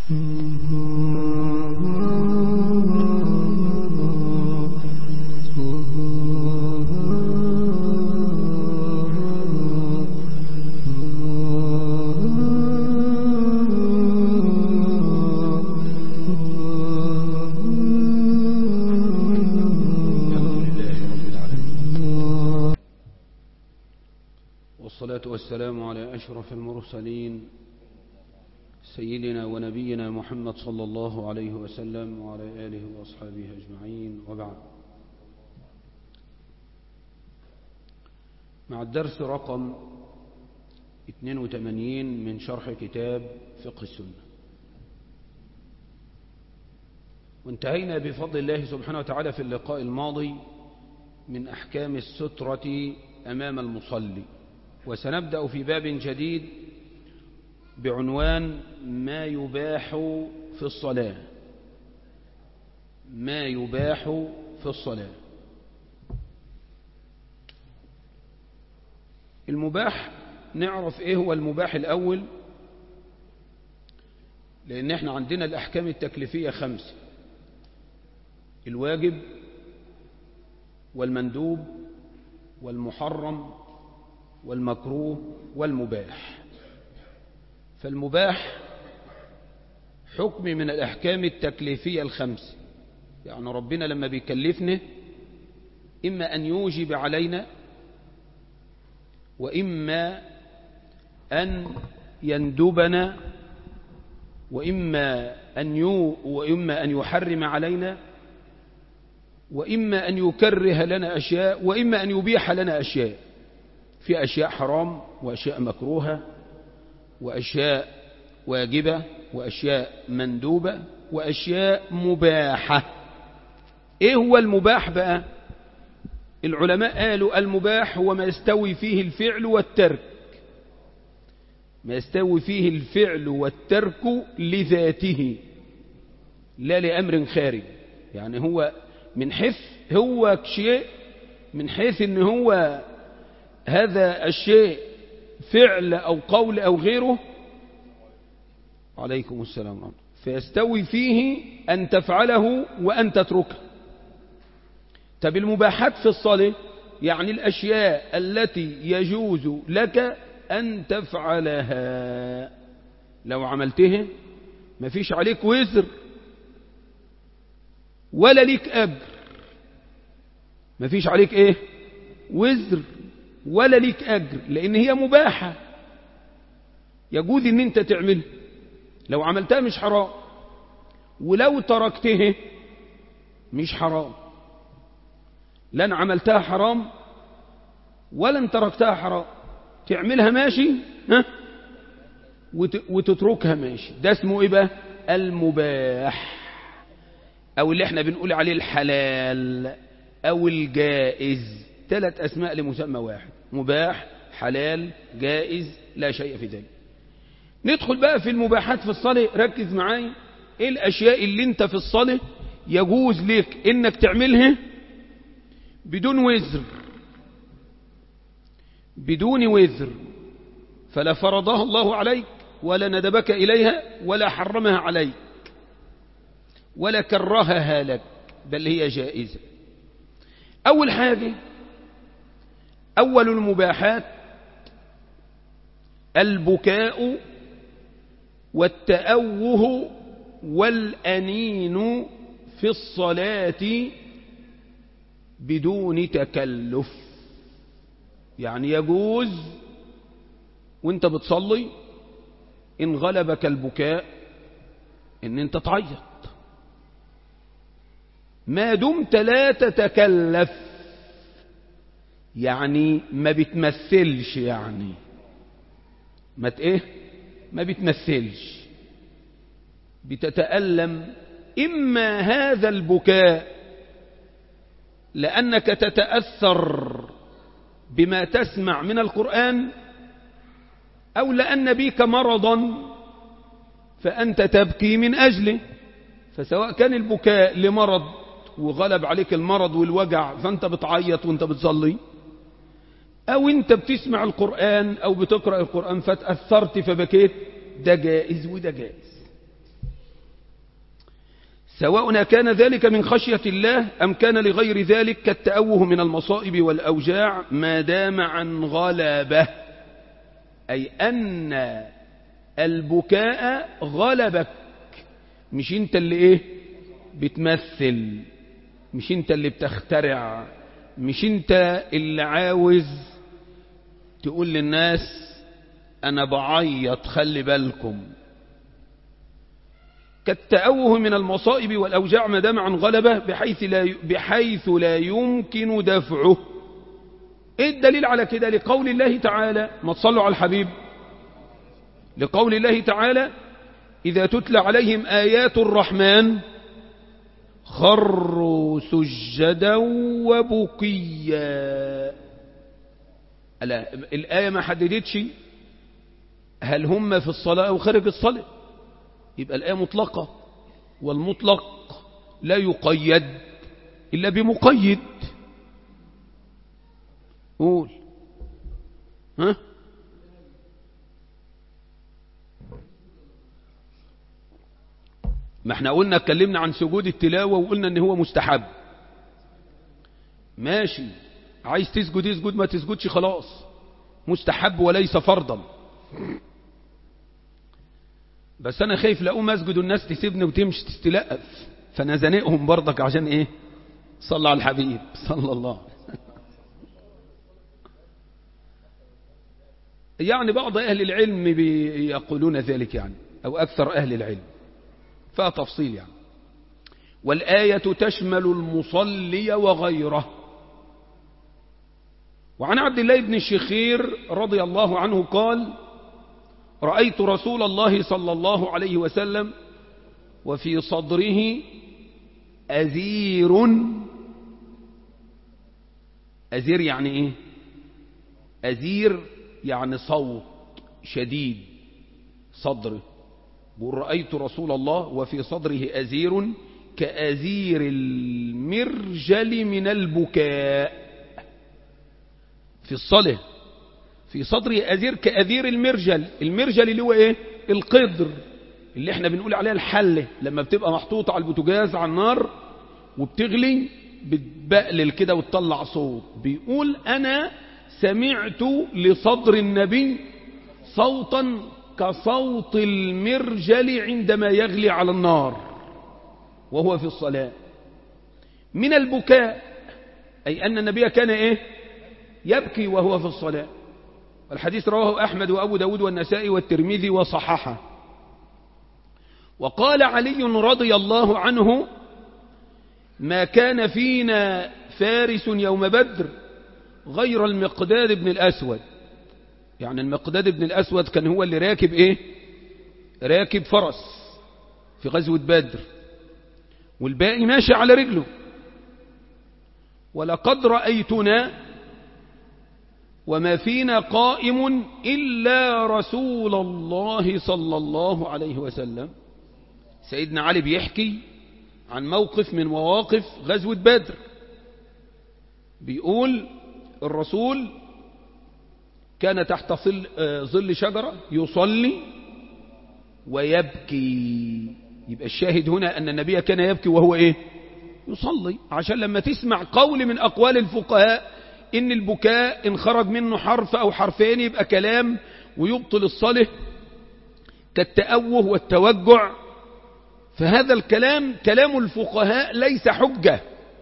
والصلاة والسلام على أشرف المرسلين سيدنا ونبينا محمد صلى الله عليه وسلم وعلى آله وأصحابه أجمعين وبعد مع الدرس رقم 82 من شرح كتاب فقه السنة وانتهينا بفضل الله سبحانه وتعالى في اللقاء الماضي من أحكام السترة أمام المصلي وسنبدأ في باب جديد بعنوان ما يباح في الصلاة ما يباح في الصلاة المباح نعرف ايه هو المباح الأول لأن احنا عندنا الأحكام التكليفية خمسة الواجب والمندوب والمحرم والمكروه والمباح فالمباح حكم من الأحكام التكليفية الخمس يعني ربنا لما بيكلفنا إما أن يوجب علينا وإما أن يندبنا وإما أن, يو وإما أن يحرم علينا وإما أن يكره لنا أشياء وإما أن يبيح لنا أشياء في أشياء حرام وأشياء مكروهة وأشياء واجبة وأشياء مندوبة وأشياء مباحة إيه هو المباح بقى العلماء قالوا المباح هو ما يستوي فيه الفعل والترك ما يستوي فيه الفعل والترك لذاته لا لأمر خارج يعني هو من حيث هو شيء من حيث ان هو هذا الشيء فعل أو قول أو غيره عليكم السلام ورحمة فيستوي فيه أن تفعله وأن تتركه طب المباحات في الصلاة يعني الأشياء التي يجوز لك أن تفعلها لو عملتها ما فيش عليك وزر ولا ليك أجر ما فيش عليك إيه وزر ولا ليك أجر لأن هي مباحة يجوز ان انت تعمل لو عملتها مش حرام ولو تركتها مش حرام لن عملتها حرام ولن تركتها حرام تعملها ماشي ها وتتركها ماشي ده اسمه ايه بقى المباح او اللي احنا بنقول عليه الحلال او الجائز ثلاث اسماء لمسمى واحد مباح حلال جائز لا شيء في ذلك ندخل بقى في المباحات في الصلاة ركز معايا ايه الاشياء اللي انت في الصلاة يجوز لك انك تعملها بدون وزر بدون وزر فلا فرضها الله عليك ولا ندبك إليها ولا حرمها عليك ولا كرهها لك بل هي جائزة أول حاجة أول المباحات البكاء والتأوه والأنين في الصلاة بدون تكلف يعني يجوز وانت بتصلي إن غلبك البكاء إن انت تعيط ما دمت لا تتكلف يعني ما بتمثلش يعني ما ايه ما بتمثلش بتتألم إما هذا البكاء لأنك تتأثر بما تسمع من القرآن أو لأن بيك مرضا فأنت تبكي من أجله فسواء كان البكاء لمرض وغلب عليك المرض والوجع فأنت بتعيط وانت بتصلي أو انت بتسمع القرآن أو بتقرأ القرآن فتأثرت فبكيت ده جائز وده جائز سواء كان ذلك من خشية الله أم كان لغير ذلك كالتأوه من المصائب والأوجاع ما دام عن غلبة أي أن البكاء غلبك مش انت اللي ايه بتمثل مش انت اللي بتخترع مش انت اللي عاوز تقول للناس انا بعيط خلي بالكم كالتأوه من المصائب والأوجاع ما دام عن غلبة بحيث لا, بحيث لا يمكن دفعه ايه الدليل على كده لقول الله تعالى ما تصلوا على الحبيب لقول الله تعالى إذا تتلى عليهم آيات الرحمن خروا سجدا وبكيا لا الآية ما حددتش هل هم في الصلاة أو خارج الصلاة يبقى الآية مطلقة والمطلق لا يقيد إلا بمقيد قول ها ما احنا قلنا اتكلمنا عن سجود التلاوة وقلنا ان هو مستحب ماشي عايز تسجد اسجد ما تسجدش خلاص مستحب وليس فرضا بس انا خايف لاقوم اسجد والناس تسيبني وتمشي تستلقف فانا زنقهم برضك عشان ايه صلى على الحبيب صلى الله يعني بعض اهل العلم يقولون ذلك يعني او اكثر اهل العلم فيها تفصيل يعني والآية تشمل المصلي وغيره وعن عبد الله بن الشخير رضي الله عنه قال رأيت رسول الله صلى الله عليه وسلم وفي صدره أزير أزير يعني إيه أزير يعني صوت شديد صدره بقول رأيت رسول الله وفي صدره أزير كأزير المرجل من البكاء في الصلاة في صدره أزير كأزير المرجل المرجل اللي هو إيه القدر اللي احنا بنقول عليها الحلة لما بتبقى محطوطة على البوتجاز على النار وبتغلي بتبقلل كده وتطلع صوت بيقول أنا سمعت لصدر النبي صوتا كصوت المرجل عندما يغلي على النار وهو في الصلاة من البكاء أي أن النبي كان إيه يبكي وهو في الصلاة والحديث رواه أحمد وأبو داود والنسائي والترمذي وصححه وقال علي رضي الله عنه ما كان فينا فارس يوم بدر غير المقداد بن الأسود يعني المقداد بن الأسود كان هو اللي راكب إيه راكب فرس في غزوة بدر والباقي ماشي على رجله ولقد رأيتنا وما فينا قائم إلا رسول الله صلى الله عليه وسلم سيدنا علي بيحكي عن موقف من مواقف غزوة بدر بيقول الرسول كان تحت ظل شجرة يصلي ويبكي يبقى الشاهد هنا أن النبي كان يبكي وهو إيه يصلي عشان لما تسمع قول من أقوال الفقهاء إن البكاء إن خرج منه حرف أو حرفين يبقى كلام ويبطل الصلاة كالتأوه والتوجع فهذا الكلام كلام الفقهاء ليس حجة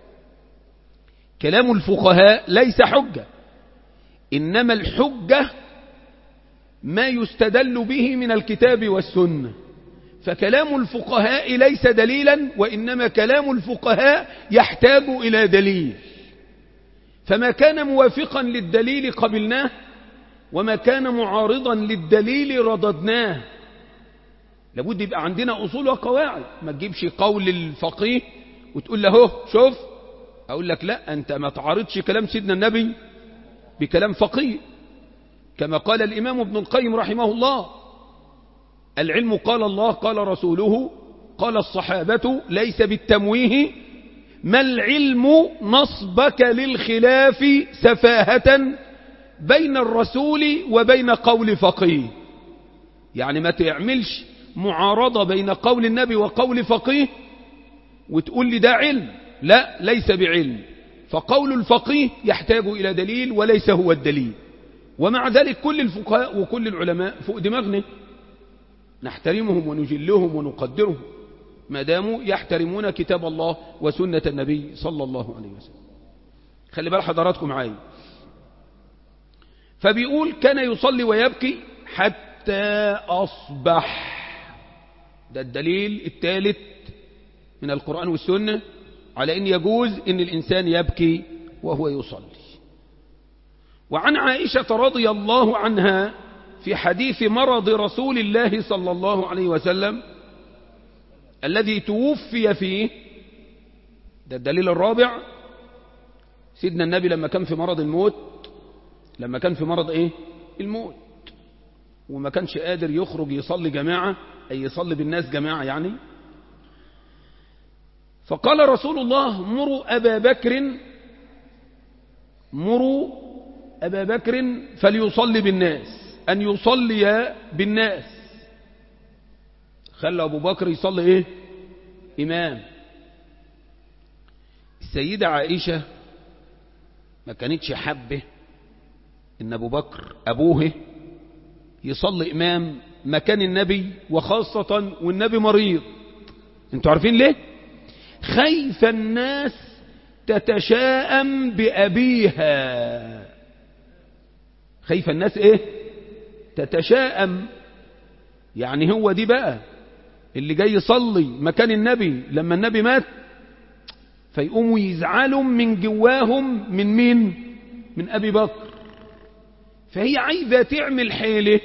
كلام الفقهاء ليس حجة إنما الحجة ما يستدل به من الكتاب والسنة فكلام الفقهاء ليس دليلا وإنما كلام الفقهاء يحتاج إلى دليل فما كان موافقا للدليل قبلناه وما كان معارضا للدليل رددناه لابد يبقى عندنا أصول وقواعد ما تجيبش قول الفقيه وتقول له شوف أقول لك لا أنت ما تعارضش كلام سيدنا النبي بكلام فقيه كما قال الإمام ابن القيم رحمه الله العلم قال الله قال رسوله قال الصحابة ليس بالتمويه ما العلم نصبك للخلاف سفاهة بين الرسول وبين قول فقيه يعني ما تعملش معارضة بين قول النبي وقول فقيه وتقول لي ده علم لا ليس بعلم فقول الفقيه يحتاج إلى دليل وليس هو الدليل ومع ذلك كل الفقهاء وكل العلماء فوق دماغنا نحترمهم ونجلهم ونقدرهم ما داموا يحترمون كتاب الله وسنة النبي صلى الله عليه وسلم خلي بال حضراتكم معايا فبيقول كان يصلي ويبكي حتى أصبح ده الدليل الثالث من القرآن والسنة على أن يجوز أن الإنسان يبكي وهو يصلي وعن عائشة رضي الله عنها في حديث مرض رسول الله صلى الله عليه وسلم الذي توفي فيه ده الدليل الرابع سيدنا النبي لما كان في مرض الموت لما كان في مرض ايه الموت وما كانش قادر يخرج يصلي جماعة أي يصلي بالناس جماعة يعني فقال رسول الله مروا أبا بكر مروا أبا بكر فليصلي بالناس أن يصلي بالناس خلى أبو بكر يصلي إيه إمام السيدة عائشة ما كانتش حبه إن أبو بكر أبوه يصلي إمام مكان النبي وخاصة والنبي مريض انتوا عارفين ليه خيف الناس تتشاءم بأبيها خيف الناس ايه تتشاءم يعني هو دي بقى اللي جاي يصلي مكان النبي لما النبي مات فيقوموا يزعلوا من جواهم من مين من أبي بكر فهي عايزة تعمل حيلة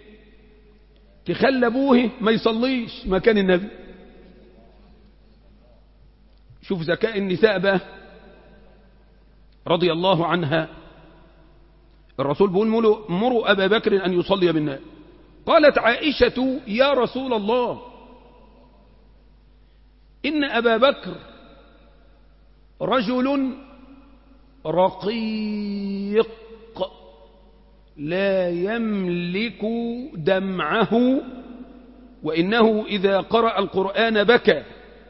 تخلى أبوه ما يصليش مكان النبي شوف ذكاء النساء بقى رضي الله عنها الرسول بيقول مروا أبا بكر أن يصلي بالناس قالت عائشة يا رسول الله إن أبا بكر رجل رقيق لا يملك دمعه وإنه إذا قرأ القرآن بكى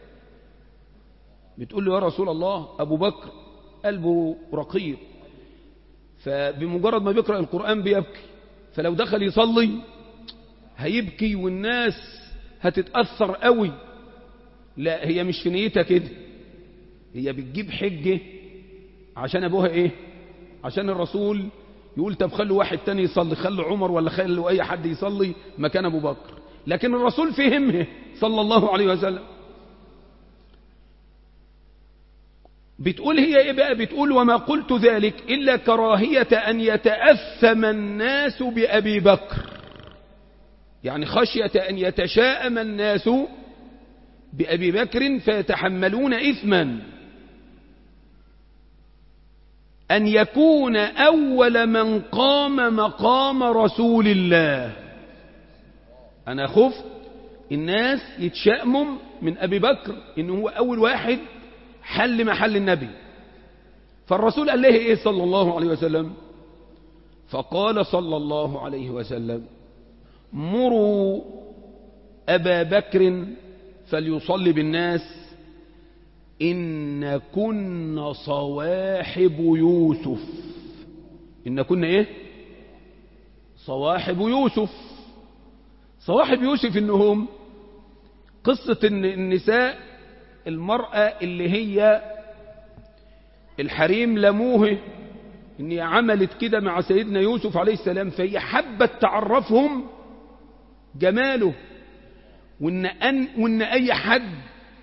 بتقول له يا رسول الله أبو بكر قلبه رقيق فبمجرد ما بيقرأ القرآن بيبكي فلو دخل يصلي هيبكي والناس هتتأثر قوي لا هي مش في نيتها كده هي بتجيب حجة عشان أبوها إيه عشان الرسول يقول طب خلوا واحد تاني يصلي خلوا عمر ولا خلوا أي حد يصلي مكان أبو بكر لكن الرسول فهمه صلى الله عليه وسلم بتقول هي ايه بقى بتقول وما قلت ذلك إلا كراهية أن يتأثم الناس بأبي بكر يعني خشية أن يتشاءم الناس بأبي بكر فيتحملون إثما أن يكون أول من قام مقام رسول الله أنا خفت الناس يتشأمم من أبي بكر إنه هو أول واحد حل محل النبي فالرسول قال له إيه صلى الله عليه وسلم فقال صلى الله عليه وسلم مروا أبا بكر فليصلي بالناس إن كن صواحب يوسف إن كن إيه صواحب يوسف صواحب يوسف إنهم قصة إن النساء المرأة اللي هي الحريم لموه إن هي عملت كده مع سيدنا يوسف عليه السلام فهي حبت تعرفهم جماله وإن, أن وإن أي حد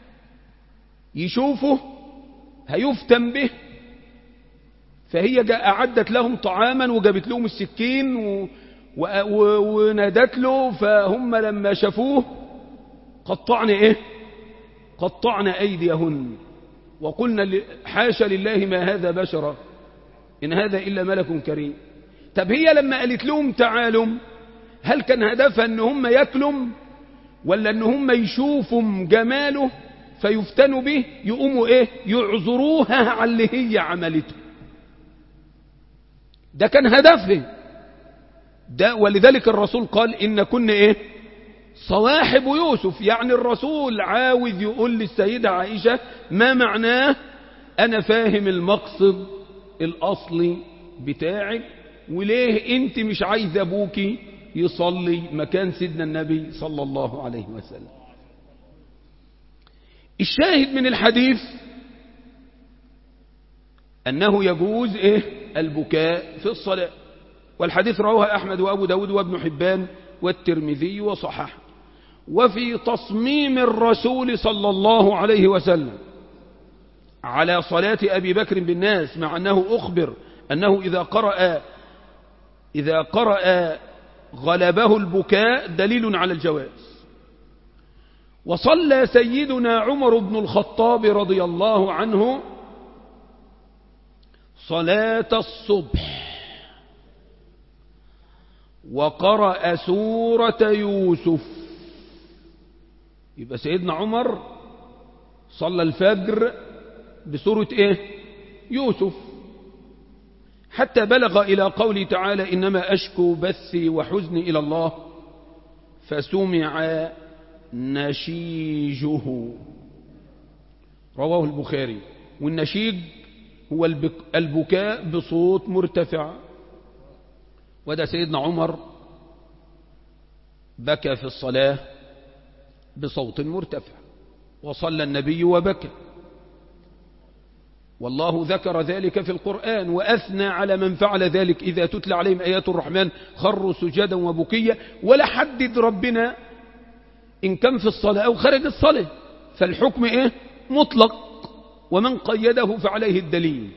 يشوفه هيفتن به فهي جاء أعدت لهم طعاما وجابت لهم السكين و... و... و... ونادت له فهم لما شافوه قطعن إيه قطعن أيديهن وقلنا حاشا لله ما هذا بشرا إن هذا إلا ملك كريم طب هي لما قالت لهم تعالوا هل كان هدفها ان هم يكلم ولا ان هم يشوفوا جماله فيفتنوا به يقوموا ايه يعذروها على اللي هي عملته ده كان هدفه ده ولذلك الرسول قال إن كن إيه صواحب يوسف يعني الرسول عاوز يقول للسيدة عائشة ما معناه أنا فاهم المقصد الأصلي بتاعك وليه أنت مش عايز أبوك يصلي مكان سيدنا النبي صلى الله عليه وسلم الشاهد من الحديث أنه يجوز إيه البكاء في الصلاة والحديث رواه أحمد وأبو داود وابن حبان والترمذي وصححه وفي تصميم الرسول صلى الله عليه وسلم على صلاة أبي بكر بالناس مع أنه أخبر أنه إذا قرأ إذا قرأ غلبه البكاء دليل على الجواز وصلى سيدنا عمر بن الخطاب رضي الله عنه صلاة الصبح وقرأ سورة يوسف يبقى سيدنا عمر صلى الفجر بسورة ايه يوسف حتى بلغ إلى قوله تعالى إنما أشكو بثي وحزني إلى الله فسمع نشيجه رواه البخاري والنشيج هو البكاء بصوت مرتفع وده سيدنا عمر بكى في الصلاة بصوت مرتفع وصلى النبي وبكى والله ذكر ذلك في القرآن وأثنى على من فعل ذلك إذا تتلى عليهم آيات الرحمن خروا سجدا وبكيا ولا حدد ربنا إن كان في الصلاة أو خارج الصلاة فالحكم إيه مطلق ومن قيده فعليه الدليل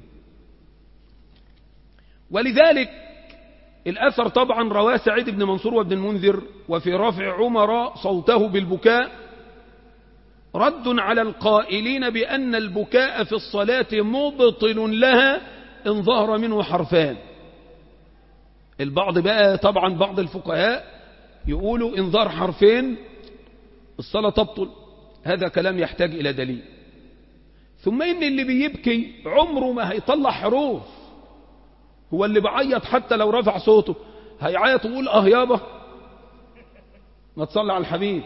ولذلك الأثر طبعا رواه سعيد بن منصور وابن المنذر وفي رفع عمر صوته بالبكاء رد على القائلين بأن البكاء في الصلاة مبطل لها إن ظهر منه حرفان البعض بقى طبعا بعض الفقهاء يقولوا إن ظهر حرفين الصلاة تبطل هذا كلام يحتاج إلى دليل ثم إن اللي بيبكي عمره ما هيطلع حروف هو اللي بعيط حتى لو رفع صوته هيعيط ويقول اه يابا ما تصلي على الحبيب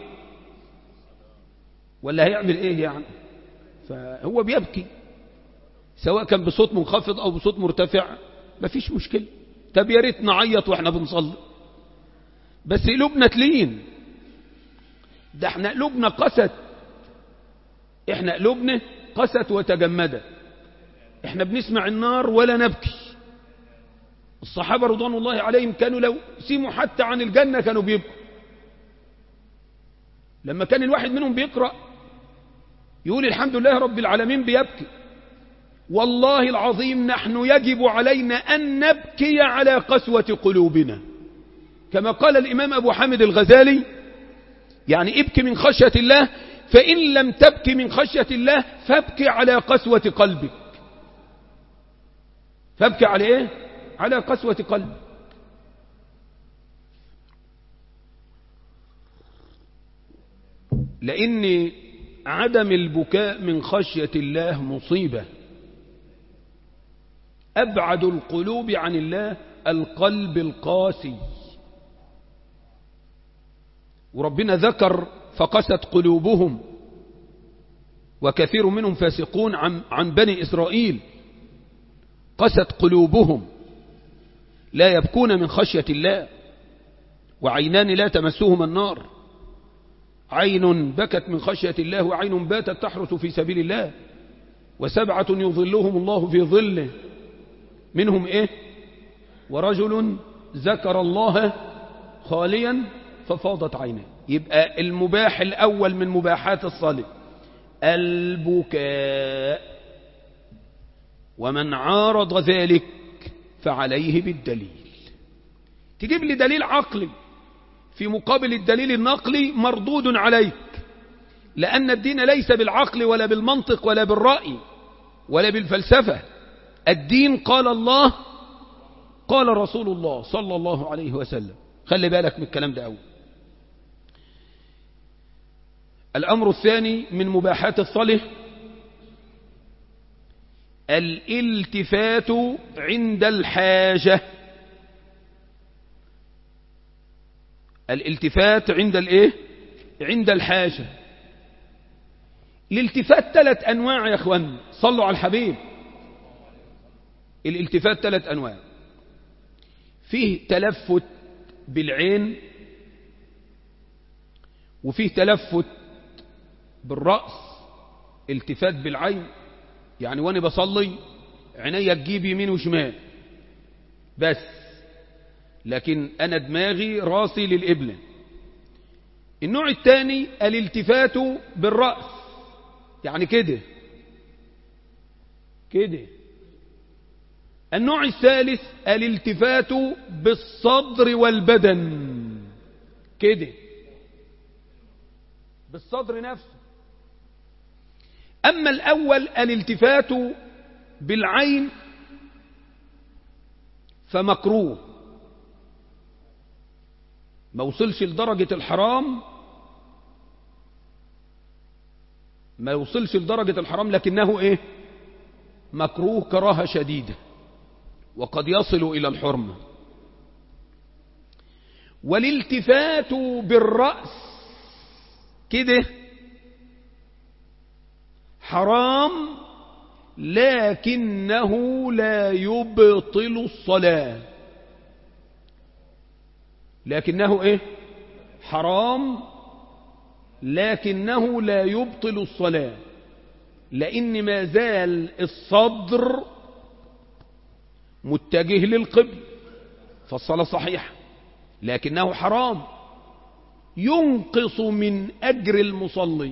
ولا هيعمل ايه يعني فهو بيبكي سواء كان بصوت منخفض او بصوت مرتفع مفيش مشكلة طب يا ريت نعيط واحنا بنصلي بس قلوبنا تلين ده احنا قلوبنا قست احنا قلوبنا قست وتجمدت احنا بنسمع النار ولا نبكي الصحابة رضوان الله عليهم كانوا لو سيموا حتى عن الجنة كانوا بيبكوا لما كان الواحد منهم بيقرأ يقول الحمد لله رب العالمين بيبكي والله العظيم نحن يجب علينا أن نبكي على قسوة قلوبنا كما قال الإمام أبو حامد الغزالي يعني ابكي من خشية الله فإن لم تبكي من خشية الله فابكي على قسوة قلبك فابكي على ايه على قسوة قلبك لأن عدم البكاء من خشية الله مصيبة أبعد القلوب عن الله القلب القاسي وربنا ذكر فقست قلوبهم وكثير منهم فاسقون عن, عن بني إسرائيل قست قلوبهم لا يبكون من خشية الله وعينان لا تمسهما النار عين بكت من خشية الله وعين باتت تحرس في سبيل الله وسبعة يظلهم الله في ظله منهم ايه ورجل ذكر الله خاليا ففاضت عيناه يبقى المباح الأول من مباحات الصلاة البكاء ومن عارض ذلك فعليه بالدليل تجيب لي دليل عقلي في مقابل الدليل النقلي مردود عليك لأن الدين ليس بالعقل ولا بالمنطق ولا بالرأي ولا بالفلسفة الدين قال الله قال رسول الله صلى الله عليه وسلم خلي بالك من الكلام ده أول الأمر الثاني من مباحات الصلح الالتفات عند الحاجة الالتفات عند الايه عند الحاجة الالتفات ثلاث انواع يا اخوان صلوا على الحبيب الالتفات ثلاث انواع فيه تلفت بالعين وفيه تلفت بالرأس التفات بالعين يعني وانا بصلي عينيا تجيب يمين وشمال بس لكن انا دماغي راسي للقبلة النوع الثاني الالتفات بالرأس يعني كده كده النوع الثالث الالتفات بالصدر والبدن كده بالصدر نفسه أما الأول الالتفات بالعين فمكروه ما وصلش لدرجة الحرام ما يوصلش لدرجة الحرام لكنه ايه مكروه كراهة شديدة وقد يصل إلى الحرمة والالتفات بالرأس كده حرام لكنه لا يبطل الصلاة لكنه ايه حرام لكنه لا يبطل الصلاة لأن ما زال الصدر متجه للقبل فالصلاة صحيحة لكنه حرام ينقص من أجر المصلي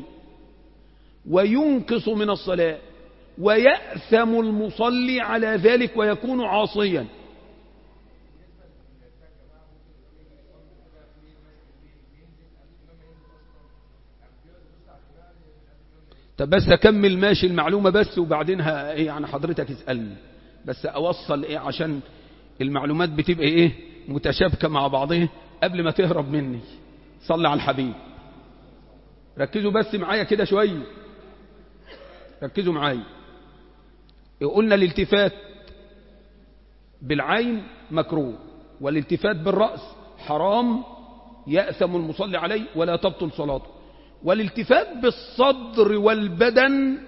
وينقص من الصلاة ويأثم المصلي على ذلك ويكون عاصيا طب بس أكمل ماشي المعلومة بس وبعدين ها إيه يعني حضرتك اسألني بس أوصل إيه عشان المعلومات بتبقى إيه متشابكة مع بعضها قبل ما تهرب مني صلي على الحبيب ركزوا بس معايا كده شوية ركزوا معايا قلنا الالتفات بالعين مكروه والالتفات بالرأس حرام يأثم المصلي عليه ولا تبطل صلاته والالتفات بالصدر والبدن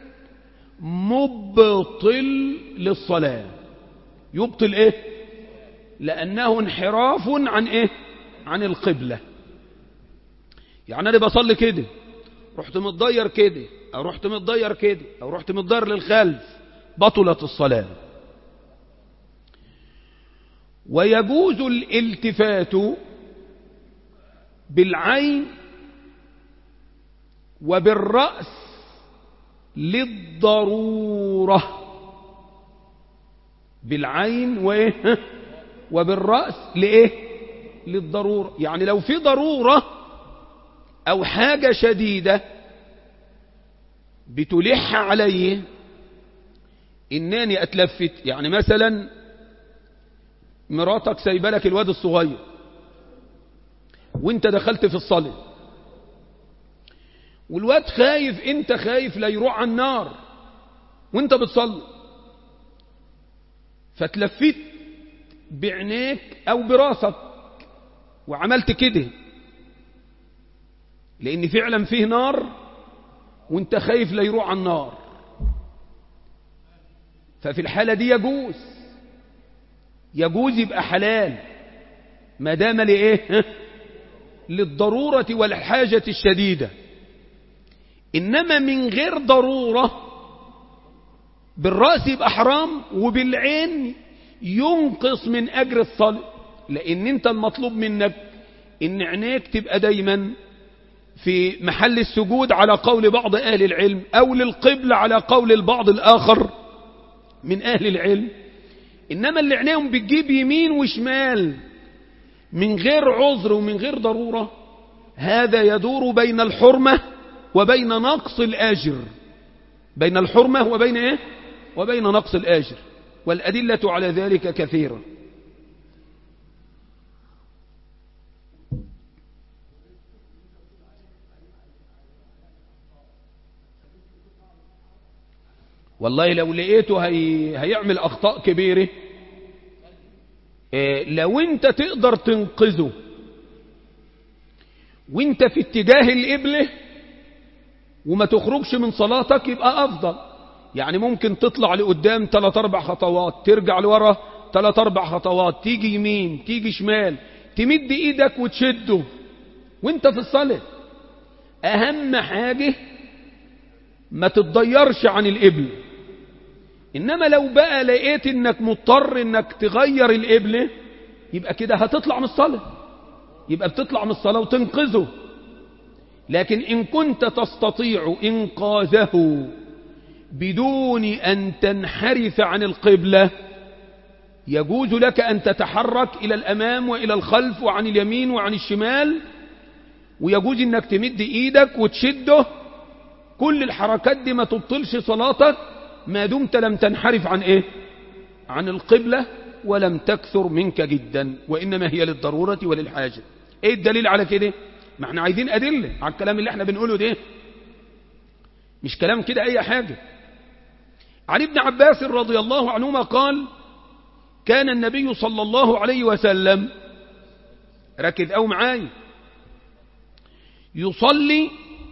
مبطل للصلاة يبطل ايه لأنه انحراف عن ايه عن القبلة يعني انا بصلي كده رحت متضير كده او رحت متضير كده او رحت متضير للخلف بطلت الصلاة ويجوز الالتفات بالعين وبالرأس للضرورة بالعين وإيه وبالرأس لإيه للضرورة يعني لو في ضرورة أو حاجة شديدة بتلح عليه إنني أتلفت يعني مثلا مراتك سايبه لك الواد الصغير وانت دخلت في الصلاة والواد خايف انت خايف لا يروح على النار وانت بتصلي فتلفت بعينيك او براسك وعملت كده لان فعلا فيه نار وانت خايف لا يروح على النار ففي الحالة دي يجوز يجوز يبقى حلال ما دام لإيه للضرورة والحاجة الشديدة إنما من غير ضرورة بالرأس يبقى حرام وبالعين ينقص من أجر الصلاة لأن أنت المطلوب منك إن عينيك تبقى دايما في محل السجود على قول بعض أهل العلم أو للقبل على قول البعض الآخر من أهل العلم إنما اللي عينيهم بتجيب يمين وشمال من غير عذر ومن غير ضرورة هذا يدور بين الحرمة وبين نقص الآجر بين الحرمة وبين إيه؟ وبين نقص الآجر والأدلة على ذلك كثيرة والله لو لقيته هي... هيعمل أخطاء كبيرة إيه لو انت تقدر تنقذه وانت في اتجاه القبلة وما تخرجش من صلاتك يبقى أفضل يعني ممكن تطلع لقدام ثلاث أربع خطوات ترجع لورا ثلاث أربع خطوات تيجي يمين تيجي شمال تمد إيدك وتشده وانت في الصلاة أهم حاجة ما تتضيرش عن القبل إنما لو بقى لقيت إنك مضطر إنك تغير القبلة يبقى كده هتطلع من الصلاة يبقى بتطلع من الصلاة وتنقذه لكن إن كنت تستطيع إنقاذه بدون أن تنحرف عن القبلة يجوز لك أن تتحرك إلى الأمام وإلى الخلف وعن اليمين وعن الشمال ويجوز أنك تمد إيدك وتشده كل الحركات دي ما تبطلش صلاتك ما دمت لم تنحرف عن إيه عن القبلة ولم تكثر منك جدا وإنما هي للضرورة وللحاجة إيه الدليل على كده ما احنا عايزين أدلة على الكلام اللي احنا بنقوله ده مش كلام كده أي حاجة عن ابن عباس رضي الله عنهما قال كان النبي صلى الله عليه وسلم ركز أو معاي يصلي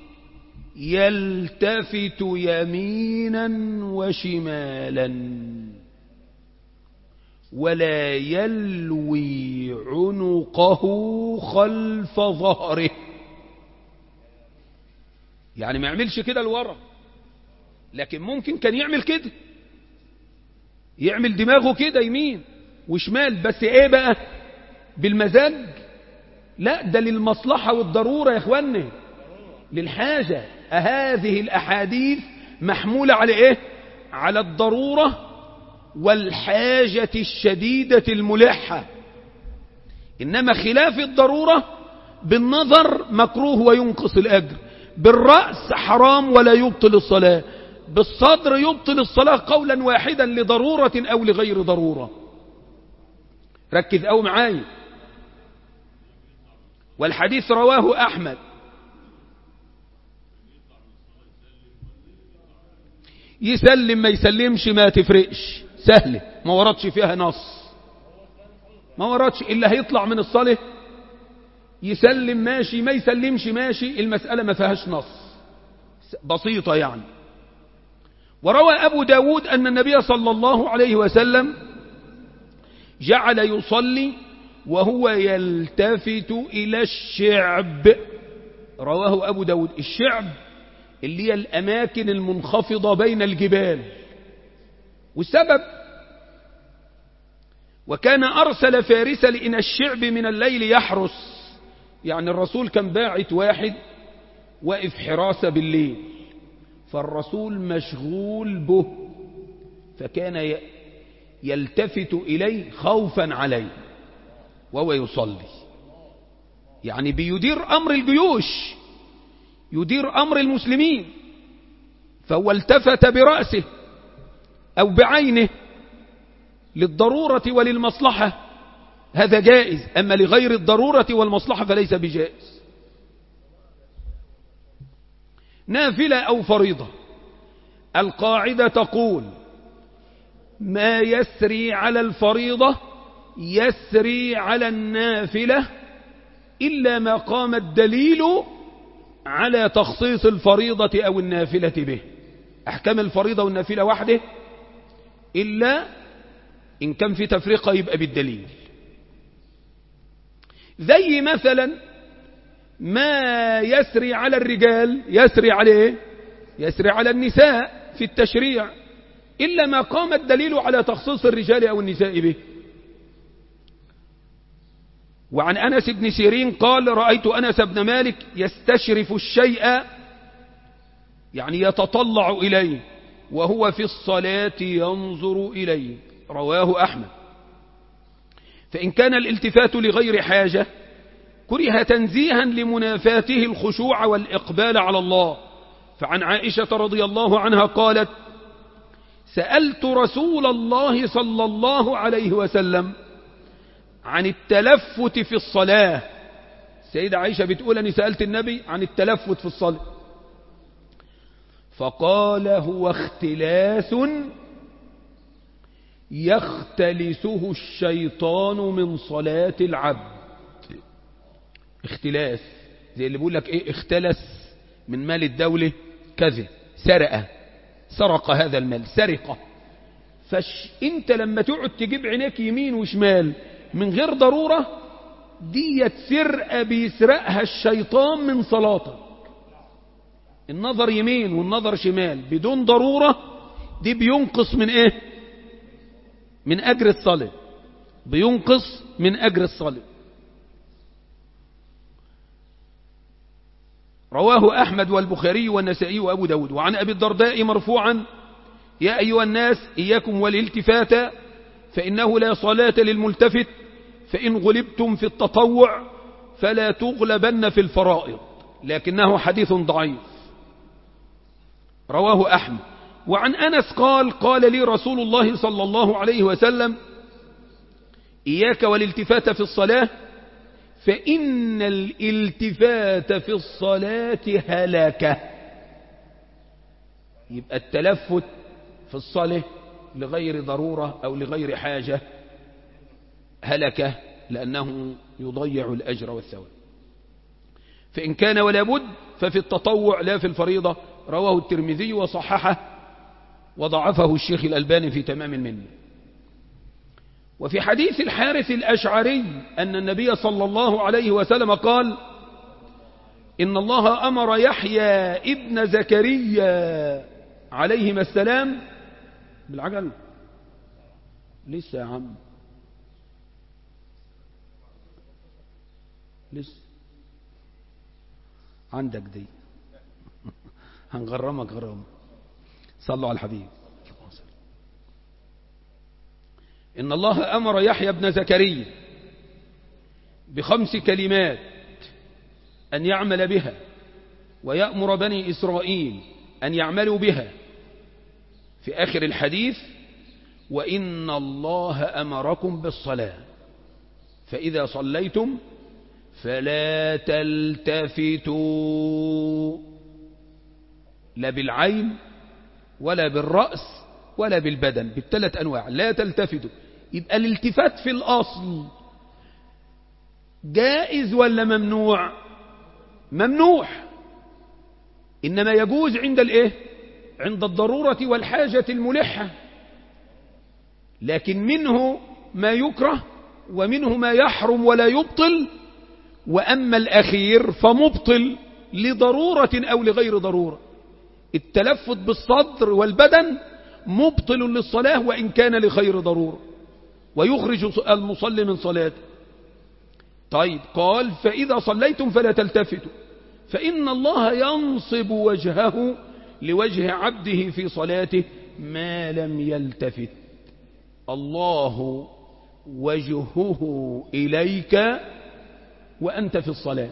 يلتفت يمينا وشمالا ولا يلوي عنقه خلف ظهره يعني ما يعملش كده لورا لكن ممكن كان يعمل كده يعمل دماغه كده يمين وشمال بس ايه بقى بالمزاج لا ده للمصلحة والضرورة يا اخواني للحاجة هذه الاحاديث محمولة على ايه على الضرورة والحاجة الشديدة الملحة انما خلاف الضرورة بالنظر مكروه وينقص الاجر بالرأس حرام ولا يبطل الصلاة بالصدر يبطل الصلاة قولا واحدا لضرورة أو لغير ضرورة ركز أو معاي والحديث رواه أحمد يسلم ما يسلمش ما تفرقش سهلة ما وردش فيها نص ما وردش إلا هيطلع من الصلاة يسلم ماشي ما يسلمش ماشي المسألة ما فيهاش نص بسيطة يعني وروى أبو داود أن النبي صلى الله عليه وسلم جعل يصلي وهو يلتفت إلى الشعب رواه أبو داود الشعب اللي هي الأماكن المنخفضة بين الجبال والسبب وكان أرسل فارس لإن الشعب من الليل يحرس يعني الرسول كان باعت واحد واقف حراسة بالليل فالرسول مشغول به فكان يلتفت إليه خوفا عليه وهو يصلي يعني بيدير أمر الجيوش يدير أمر المسلمين فهو التفت برأسه أو بعينه للضرورة وللمصلحة هذا جائز أما لغير الضرورة والمصلحة فليس بجائز نافلة أو فريضة القاعدة تقول ما يسري على الفريضة يسري على النافلة إلا ما قام الدليل على تخصيص الفريضة أو النافلة به أحكام الفريضة والنافلة وحده إلا إن كان في تفرقة يبقى بالدليل زي مثلا ما يسري على الرجال يسري عليه يسري على النساء في التشريع إلا ما قام الدليل على تخصيص الرجال أو النساء به وعن أنس بن سيرين قال رأيت أنس بن مالك يستشرف الشيء يعني يتطلع إليه وهو في الصلاة ينظر إليه رواه أحمد فإن كان الالتفات لغير حاجة كره تنزيها لمنافاته الخشوع والإقبال على الله فعن عائشة رضي الله عنها قالت سألت رسول الله صلى الله عليه وسلم عن التلفت في الصلاة سيدة عائشة بتقول أني سألت النبي عن التلفت في الصلاة فقال هو اختلاس يختلسه الشيطان من صلاة العبد اختلاس زي اللي بيقول لك ايه اختلس من مال الدولة كذا سرقة سرق هذا المال سرقة فش انت لما تقعد تجيب عينيك يمين وشمال من غير ضرورة ديت سرقة بيسرقها الشيطان من صلاتك النظر يمين والنظر شمال بدون ضرورة دي بينقص من ايه من اجر الصلاة بينقص من اجر الصلاة رواه أحمد والبخاري والنسائي وأبو داود وعن أبي الدرداء مرفوعا يا أيها الناس إياكم والالتفات فإنه لا صلاة للملتفت فإن غلبتم في التطوع فلا تغلبن في الفرائض لكنه حديث ضعيف رواه أحمد وعن أنس قال قال لي رسول الله صلى الله عليه وسلم إياك والالتفات في الصلاة فإن الالتفات في الصلاة هلكة يبقى التلفت في الصلاة لغير ضرورة أو لغير حاجة هلكة لأنه يضيع الأجر والثواب فإن كان ولا بد ففي التطوع لا في الفريضة رواه الترمذي وصححه وضعفه الشيخ الألباني في تمام منه وفي حديث الحارث الأشعري أن النبي صلى الله عليه وسلم قال إن الله أمر يحيى ابن زكريا عليهما السلام بالعجل لسه يا عم لسه عندك دي هنغرمك غرام صلوا على الحبيب إن الله أمر يحيى بن زكريا بخمس كلمات أن يعمل بها ويأمر بني إسرائيل أن يعملوا بها في آخر الحديث وإن الله أمركم بالصلاة فإذا صليتم فلا تلتفتوا لا بالعين ولا بالرأس ولا بالبدن بالثلاث أنواع لا تلتفتوا يبقى الالتفات في الأصل جائز ولا ممنوع ممنوع إنما يجوز عند الإيه عند الضرورة والحاجة الملحة لكن منه ما يكره ومنه ما يحرم ولا يبطل وأما الأخير فمبطل لضرورة أو لغير ضرورة التلفت بالصدر والبدن مبطل للصلاة وإن كان لخير ضرورة ويخرج المصلي من صلاته طيب قال فإذا صليتم فلا تلتفتوا فإن الله ينصب وجهه لوجه عبده في صلاته ما لم يلتفت الله وجهه إليك وأنت في الصلاة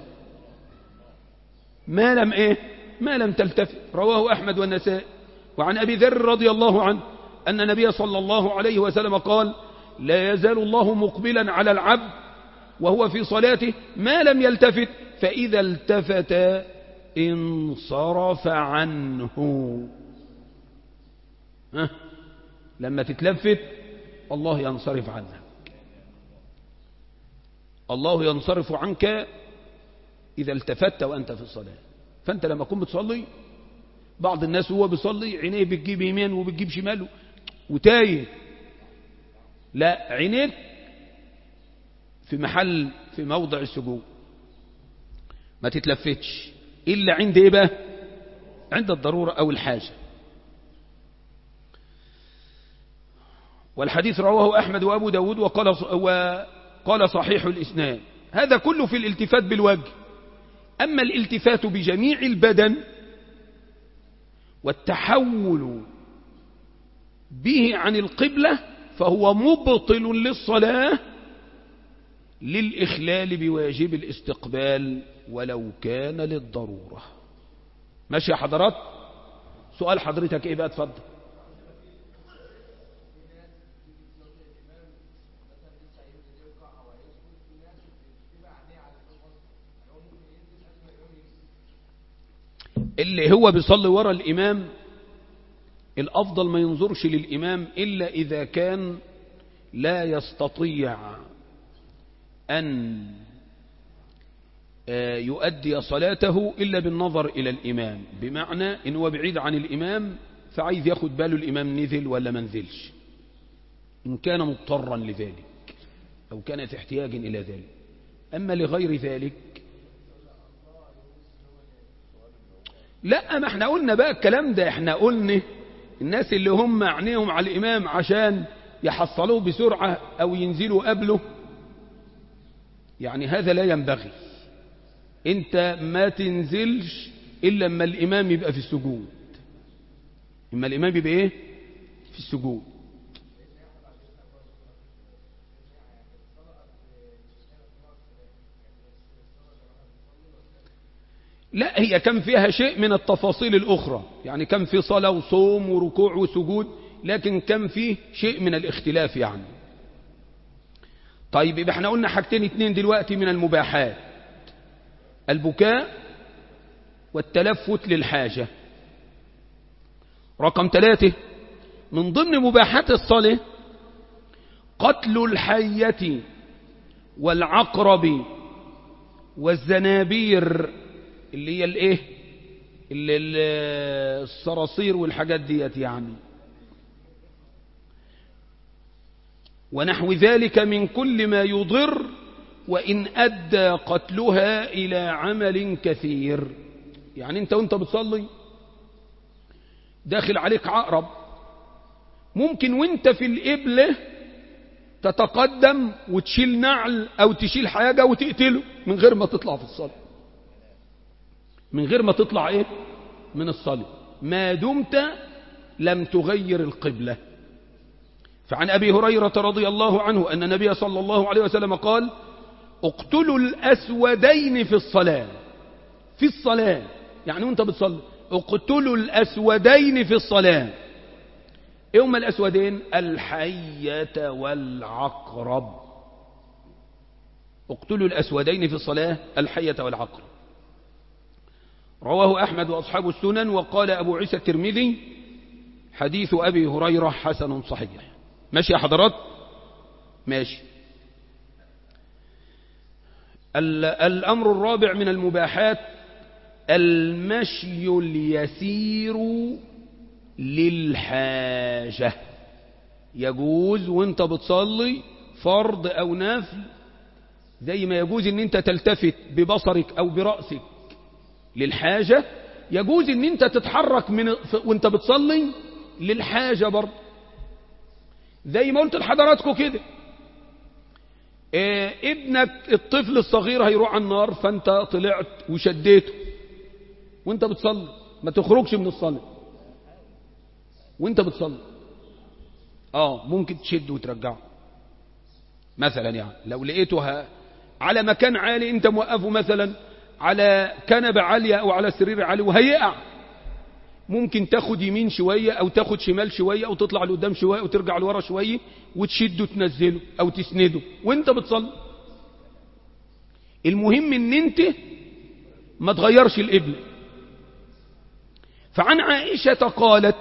ما لم إيه ما لم تلتفت رواه أحمد والنسائي وعن أبي ذر رضي الله عنه أن النبي صلى الله عليه وسلم قال لا يزال الله مقبلا على العبد وهو في صلاته ما لم يلتفت فإذا التفت انصرف عنه ها لما تتلفت الله ينصرف عنك الله ينصرف عنك إذا التفت وأنت في الصلاة فأنت لما تكون بتصلي بعض الناس هو بيصلي عينيه بتجيب يمين وبتجيب شمال وتايه لا عينيك في محل في موضع السجود ما تتلفتش إلا عند إيه بقى عند الضرورة أو الحاجة والحديث رواه أحمد وأبو داود وقال, وقال صحيح الإسناد هذا كله في الالتفات بالوجه أما الالتفات بجميع البدن والتحول به عن القبلة فهو مبطل للصلاة للإخلال بواجب الاستقبال ولو كان للضرورة ماشي يا حضرات سؤال حضرتك ايه بقى اتفضل اللي هو بيصلي ورا الإمام الأفضل ما ينظرش للإمام إلا إذا كان لا يستطيع أن يؤدي صلاته إلا بالنظر إلى الإمام بمعنى إن هو بعيد عن الإمام فعايز ياخد باله الإمام نزل ولا ما نزلش إن كان مضطرا لذلك أو كان في احتياج إلى ذلك أما لغير ذلك لا ما احنا قلنا بقى الكلام ده احنا قلنا الناس اللي هم عينيهم على الإمام عشان يحصلوه بسرعة أو ينزلوا قبله يعني هذا لا ينبغي انت ما تنزلش إلا لما الإمام يبقى في السجود إما الإمام يبقى إيه في السجود لا هي كان فيها شيء من التفاصيل الأخرى يعني كان في صلاة وصوم وركوع وسجود لكن كان فيه شيء من الاختلاف يعني طيب يبقى احنا قلنا حاجتين اتنين دلوقتي من المباحات البكاء والتلفت للحاجة رقم ثلاثة من ضمن مباحات الصلاة قتل الحية والعقرب والزنابير اللي هي الايه اللي الصراصير والحاجات ديت يعني ونحو ذلك من كل ما يضر وإن أدى قتلها إلى عمل كثير يعني أنت وأنت بتصلي داخل عليك عقرب ممكن وانت في القبلة تتقدم وتشيل نعل أو تشيل حاجة وتقتله من غير ما تطلع في الصلاة من غير ما تطلع ايه من الصلاة ما دمت لم تغير القبلة فعن أبي هريرة رضي الله عنه أن النبي صلى الله عليه وسلم قال اقتلوا الأسودين في الصلاة في الصلاة يعني وانت بتصلي اقتلوا الأسودين في الصلاة ايه هما الأسودين الحية والعقرب اقتلوا الأسودين في الصلاة الحية والعقرب رواه أحمد وأصحاب السنن وقال أبو عيسى الترمذي حديث أبي هريرة حسن صحيح ماشي يا حضرات ماشي الأمر الرابع من المباحات المشي اليسير للحاجة يجوز وانت بتصلي فرض أو نفل زي ما يجوز ان انت تلتفت ببصرك أو برأسك للحاجة يجوز ان انت تتحرك من وانت بتصلي للحاجة برضه زي ما قلت لحضراتكم كده إيه ابنك الطفل الصغير هيروح على النار فانت طلعت وشديته وانت بتصلي ما تخرجش من الصلاة وانت بتصلي اه ممكن تشد وترجعه مثلا يعني لو لقيته على مكان عالي انت موقفه مثلا على كنبة عالية او على سرير عالي وهيقع ممكن تاخد يمين شوية او تاخد شمال شوية او تطلع لقدام شوية او ترجع لورا شوية وتشده وتنزله او تسنده وانت بتصلي المهم ان انت ما تغيرش القبل فعن عائشة قالت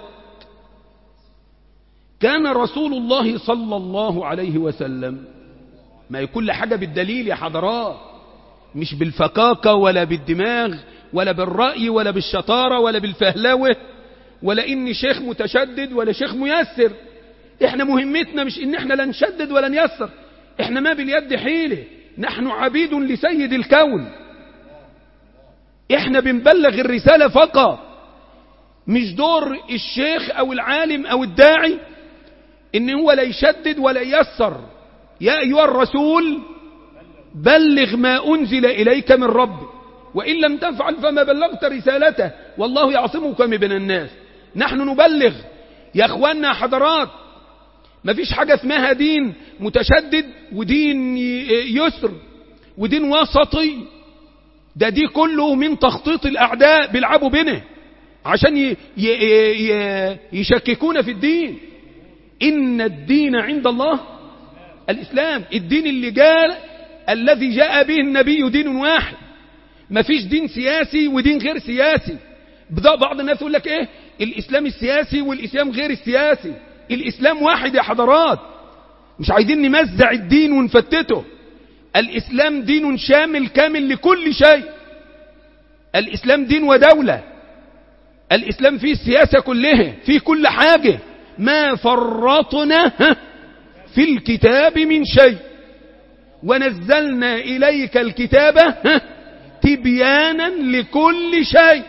كان رسول الله صلى الله عليه وسلم ما يكون حاجة بالدليل يا حضرات مش بالفكاكة ولا بالدماغ ولا بالرأي ولا بالشطارة ولا بالفهلوة ولا إني شيخ متشدد ولا شيخ ميسر احنا مهمتنا مش ان احنا لا نشدد ولا نيسر احنا ما باليد حيلة نحن عبيد لسيد الكون احنا بنبلغ الرسالة فقط مش دور الشيخ او العالم او الداعي ان هو لا يشدد ولا ييسر يا ايها الرسول بلغ ما انزل اليك من ربك وإن لم تفعل فما بلغت رسالته والله يعصمك من الناس نحن نبلغ يا أخوانا حضرات ما فيش حاجة اسمها دين متشدد ودين يسر ودين وسطي ده دي كله من تخطيط الأعداء بيلعبوا بنا عشان ي ي ي يشككون في الدين إن الدين عند الله الإسلام الدين اللي جاء الذي جاء به النبي دين واحد ما فيش دين سياسي ودين غير سياسي بدأ بعض الناس يقول لك ايه الاسلام السياسي والاسلام غير السياسي الاسلام واحد يا حضرات مش عايزين نمزع الدين ونفتته الإسلام دين شامل كامل لكل شيء الإسلام دين ودولة الإسلام فيه السياسة كلها فيه كل حاجة ما فرطنا في الكتاب من شيء ونزلنا إليك الكتاب تبيانا لكل شيء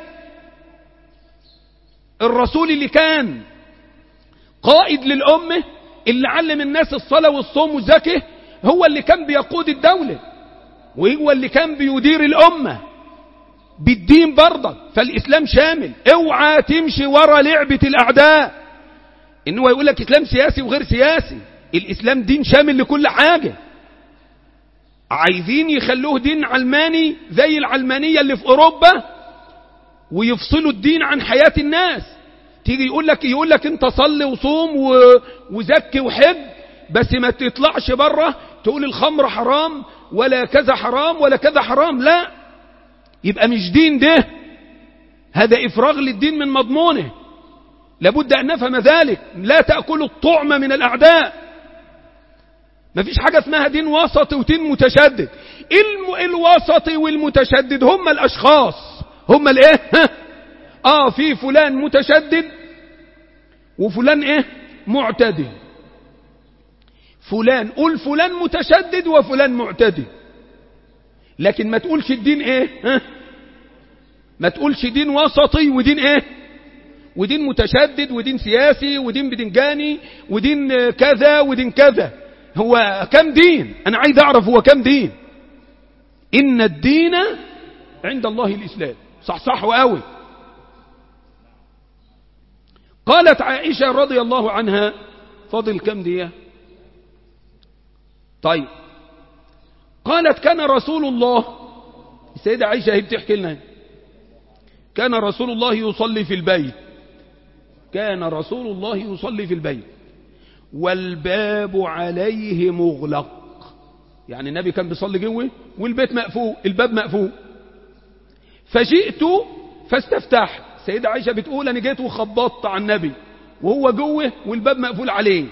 الرسول اللي كان قائد للأمة اللي علم الناس الصلاة والصوم والزكاة هو اللي كان بيقود الدولة وهو اللي كان بيدير الأمة بالدين برضك فالإسلام شامل اوعى تمشي ورا لعبة الأعداء إن هو يقول لك إسلام سياسي وغير سياسي الإسلام دين شامل لكل حاجة عايزين يخلوه دين علماني زي العلمانية اللي في أوروبا ويفصلوا الدين عن حياة الناس تيجي يقول لك يقول لك انت صلي وصوم و... وزكي وحج بس ما تطلعش بره تقول الخمر حرام ولا كذا حرام ولا كذا حرام لا يبقى مش دين ده هذا إفراغ للدين من مضمونه لابد أن نفهم ذلك لا تأكلوا الطعم من الأعداء ما فيش حاجة اسمها دين وسط ودين متشدد الم... الوسطي والمتشدد هم الأشخاص هم الايه اه في فلان متشدد وفلان ايه معتدل فلان قول فلان متشدد وفلان معتدل لكن ما تقولش الدين ايه ها؟ ما تقولش دين وسطي ودين ايه ودين متشدد ودين سياسي ودين بدنجاني ودين كذا ودين كذا هو كم دين انا عايز اعرف هو كم دين ان الدين عند الله الاسلام صح صح وقوي قالت عائشة رضي الله عنها فاضل كم دي طيب قالت كان رسول الله السيدة عائشة هي بتحكي لنا كان رسول الله يصلي في البيت كان رسول الله يصلي في البيت والباب عليه مغلق يعني النبي كان بيصلي جوه والبيت مقفول الباب مقفول فجئت فاستفتحت سيدة عائشة بتقول أنا جيت وخبطت على النبي وهو جوه والباب مقفول عليه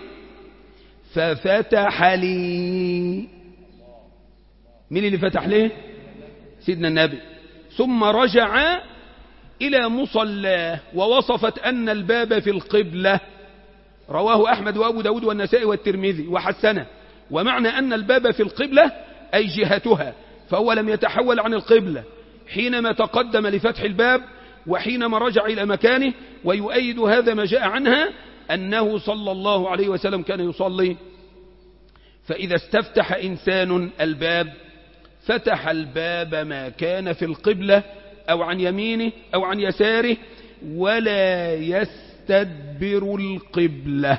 ففتح لي مين اللي فتح ليه سيدنا النبي ثم رجع إلى مصلاه ووصفت أن الباب في القبلة رواه أحمد وأبو داود والنسائي والترمذي وحسنه ومعنى أن الباب في القبلة أي جهتها فهو لم يتحول عن القبلة حينما تقدم لفتح الباب وحينما رجع إلى مكانه ويؤيد هذا ما جاء عنها أنه صلى الله عليه وسلم كان يصلي فإذا استفتح إنسان الباب فتح الباب ما كان في القبلة أو عن يمينه أو عن يساره ولا يستدبر القبلة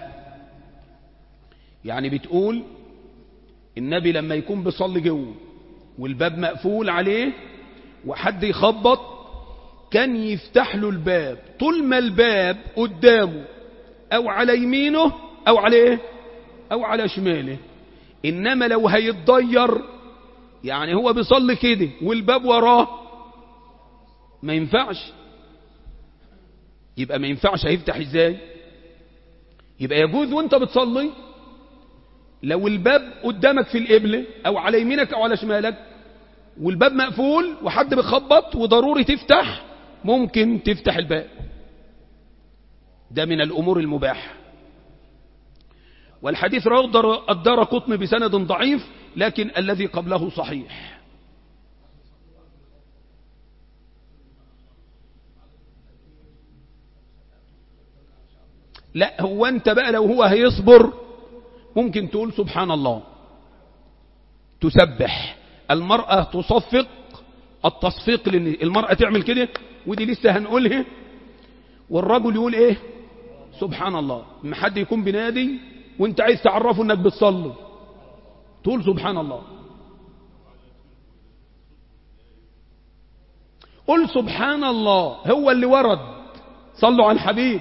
يعني بتقول النبي لما يكون بيصلي جوه والباب مقفول عليه وحد يخبط كان يفتح له الباب طول ما الباب قدامه او على يمينه او عليه او على شماله انما لو هيتضير يعني هو بيصلي كده والباب وراه ما ينفعش يبقى ما ينفعش هيفتح ازاي يبقى يجوز وانت بتصلي لو الباب قدامك في القبلة او على يمينك او على شمالك والباب مقفول وحد بيخبط وضروري تفتح ممكن تفتح الباب ده من الأمور المباحة والحديث رواه الدار قطن بسند ضعيف لكن الذي قبله صحيح لا هو انت بقى لو هو هيصبر ممكن تقول سبحان الله تسبح المرأة تصفق التصفيق لان المرأة تعمل كده ودي لسه هنقولها والرجل يقول ايه سبحان الله ما حد يكون بنادي وانت عايز تعرفه انك بتصلي تقول سبحان الله قل سبحان الله هو اللي ورد صلوا على الحبيب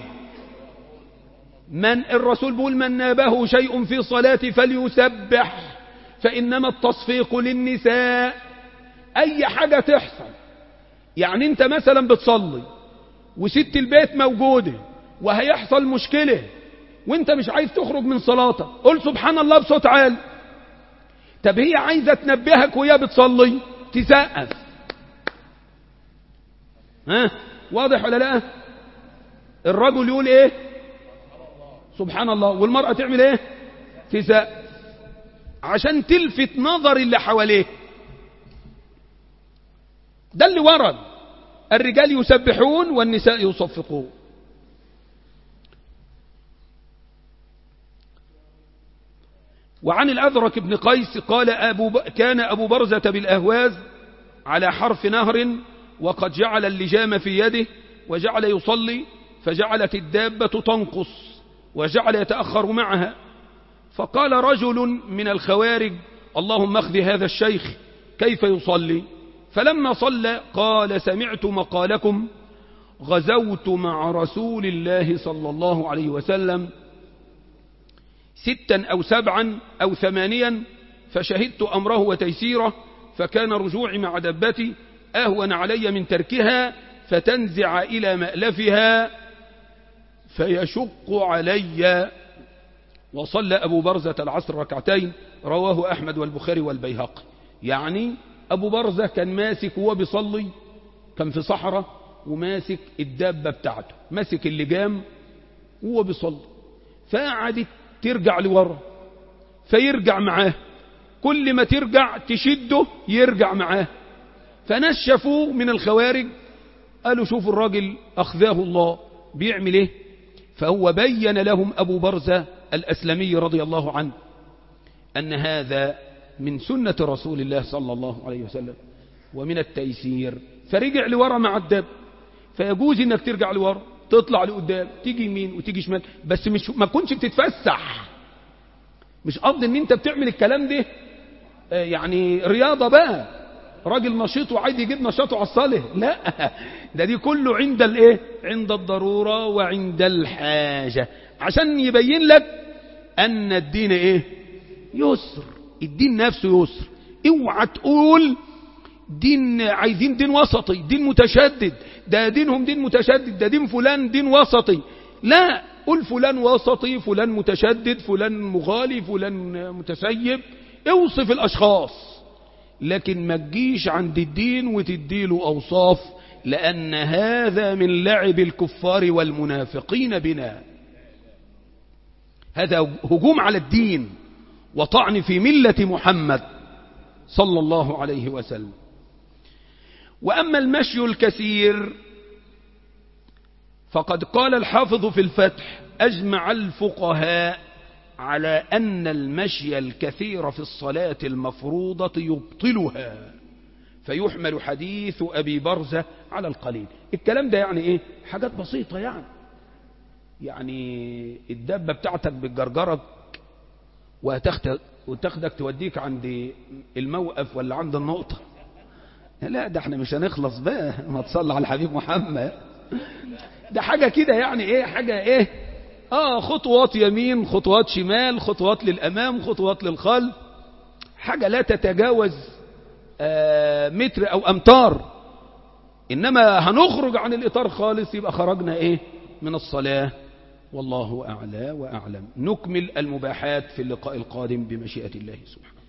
من الرسول بيقول من نابه شيء في صلاة فليسبح فإنما التصفيق للنساء أي حاجة تحصل يعني انت مثلا بتصلي وست البيت موجودة وهيحصل مشكلة وانت مش عايز تخرج من صلاتك قل سبحان الله بصوت عالي طب هي عايزة تنبهك وهي بتصلي تسقف ها واضح ولا لا الرجل يقول ايه سبحان الله والمرأة تعمل ايه تسقف عشان تلفت نظر اللي حواليه ده اللي ورد الرجال يسبحون والنساء يصفقون وعن الأذرك بن قيس قال أبو ب... كان أبو برزة بالأهواز على حرف نهر وقد جعل اللجام في يده وجعل يصلي فجعلت الدابة تنقص وجعل يتأخر معها فقال رجل من الخوارج اللهم اخذ هذا الشيخ كيف يصلي فلما صلى قال سمعت مقالكم غزوت مع رسول الله صلى الله عليه وسلم ستا أو سبعا أو ثمانيا فشهدت أمره وتيسيره فكان رجوعي مع دبتي أهون علي من تركها فتنزع إلى مألفها فيشق علي وصلى أبو برزة العصر ركعتين رواه أحمد والبخاري والبيهقي يعني أبو برزة كان ماسك وهو بيصلي كان في صحراء وماسك الدابة بتاعته ماسك اللجام وهو بيصلي فقعدت ترجع لورا فيرجع معاه كل ما ترجع تشده يرجع معاه فناس شافوه من الخوارج قالوا شوفوا الراجل أخذاه الله بيعمل ايه فهو بين لهم أبو برزة الأسلمي رضي الله عنه أن هذا من سنة رسول الله صلى الله عليه وسلم ومن التيسير فرجع لورا مع الدب فيجوز انك ترجع لورا تطلع لقدام تيجي يمين وتيجي شمال بس مش ما تكونش بتتفسح مش قصدي ان انت بتعمل الكلام ده يعني رياضة بقى راجل نشيط وعايز يجيب نشاطه على الصالح لا ده دي كله عند الايه عند الضرورة وعند الحاجة عشان يبين لك ان الدين ايه يسر الدين نفسه يسر اوعى تقول دين عايزين دين وسطي دين متشدد ده دينهم دين متشدد ده دين فلان دين وسطي لا قول فلان وسطي فلان متشدد فلان مغالي فلان متسيب اوصف الاشخاص لكن ما تجيش عند الدين وتديله اوصاف لان هذا من لعب الكفار والمنافقين بنا هذا هجوم على الدين وطعن في ملة محمد صلى الله عليه وسلم وأما المشي الكثير فقد قال الحافظ في الفتح أجمع الفقهاء على أن المشي الكثير في الصلاة المفروضة يبطلها فيحمل حديث أبي برزة على القليل الكلام ده يعني إيه حاجات بسيطة يعني يعني الدابة بتاعتك بتجرجرك وتاخدك توديك عند الموقف ولا عند النقطة لا ده احنا مش هنخلص بقى ما تصلى على الحبيب محمد ده حاجة كده يعني ايه حاجة ايه اه خطوات يمين خطوات شمال خطوات للامام خطوات للخلف حاجة لا تتجاوز آه متر او امتار انما هنخرج عن الاطار خالص يبقى خرجنا ايه من الصلاة والله اعلى واعلم نكمل المباحات في اللقاء القادم بمشيئة الله سبحانه